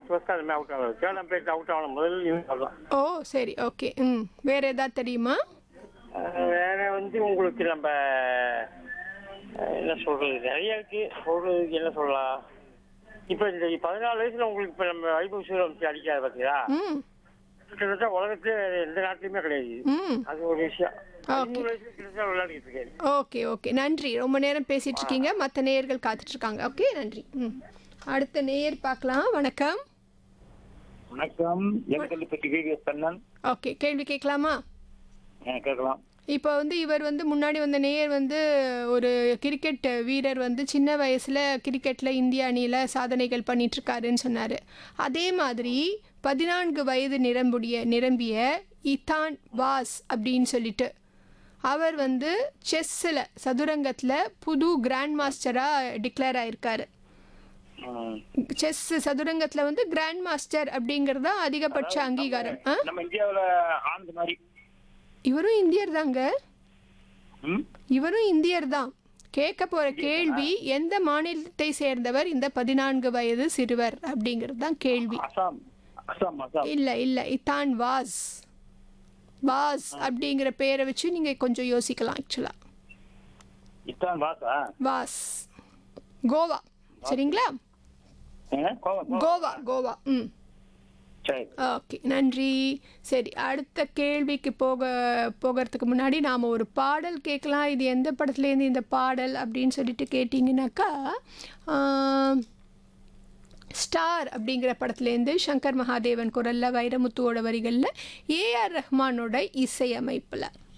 First first அது out ஆகல third bat out ஆகணும் முதல் இவங்க தான் ஓ சரி ஓகே ம் வேற ஏதாவது தெரியுமா வேற வந்து உங்களுக்கு நம்ம அஹ், என்ன சொல்றது நிறைய இருக்கு சொல்றதுக்கு என்ன சொல்லலாம் இப்ப இந்த பதினாலு வயசுல உங்களுக்கு இப்ப நம்ம வைபவ் சூரியவம்சி அடிக்காது பாத்தீங்களா ம் கிட்டத்தட்ட உலகத்துல எந்த நாட்டிலுமே கிடையாது ம் அது ஒரு விஷயம் பதிமூணு வயசுல கிட்டத்தட்ட விளையாடிட்டு இருக்காரு ஓகே ஓகே நன்றி ரொம்ப நேரம் பேசிட்டு இருக்கீங்க மற்ற நேயர்கள் காத்துட்டு இருக்காங்க ஓகே நன்றி ம் அடுத்த நேயர் பார்க்கலாம் வணக்கம் வணக்கம் எங்கல்ல பற்றி விவிஎஸ் கண்ணன் ஓகே கேள்வி கேட்கலாமா அஹ் கேட்கலாம் இப்போ வந்து இவர் வந்து முன்னாடி வந்த நேயர் வந்து ஒரு கிரிக்கெட் வீரர் வந்து சின்ன வயசில் கிரிக்கெட்டில் இந்திய அணியில் சாதனைகள் பண்ணிட்டு இருக்காருன்னு சொன்னார் அதே மாதிரி பதினான்கு வயது நிரம்புடைய நிரம்பிய இதான் வாஸ் அப்படின்னு சொல்லிட்டு அவர் வந்து செஸ்ஸில் சதுரங்கத்தில் புது கிராண்ட் மாஸ்டராக டிக்ளேர் ஆயிருக்காரு ம். செஸ் சதுரங்கத்தில் வந்து கிராண்ட் மாஸ்டர் அப்படிங்கிறது தான் அதிகபட்ச அங்கீகாரம் ஆ நம்ம இந்தியாவுல ஆனந்த் மாதிரி இவரும் இந்தியர் தாங்க ம்? இவரும் இந்தியர் தான் கேட்க போற கேள்வி எந்த மாநிலத்தை சேர்ந்தவர் இந்த பதினான்கு வயது சிறுவர் அப்படிங்கிறது தான் கேள்வி அசாம் அசாம் அசாம் இல்ல இல்ல இதான் வாஸ் வாஸ் அப்படிங்கிற பேரை வச்சு நீங்க கொஞ்சம் யோசிக்கலாம் ஆக்சுவலா இத்தான் வாசா வாஸ் கோவா சரிங்களா ஏங்க? கோவா, கோவா. கோவா கோவா ம் சரி ஓகே நன்றி சரி அடுத்த கேள்விக்கு போக போகிறதுக்கு முன்னாடி நாம் ஒரு பாடல் கேட்கலாம் இது எந்த படத்துலேருந்து இந்த பாடல் அப்படின்னு சொல்லிட்டு கேட்டிங்கனாக்கா ஆம், ஸ்டார் அப்படிங்கிற படத்துலேருந்து சங்கர் மகாதேவன் குரலில் வைரமுத்துவோட வரிகளில் ஏஆர் ரஹ்மானோட இசையமைப்பில்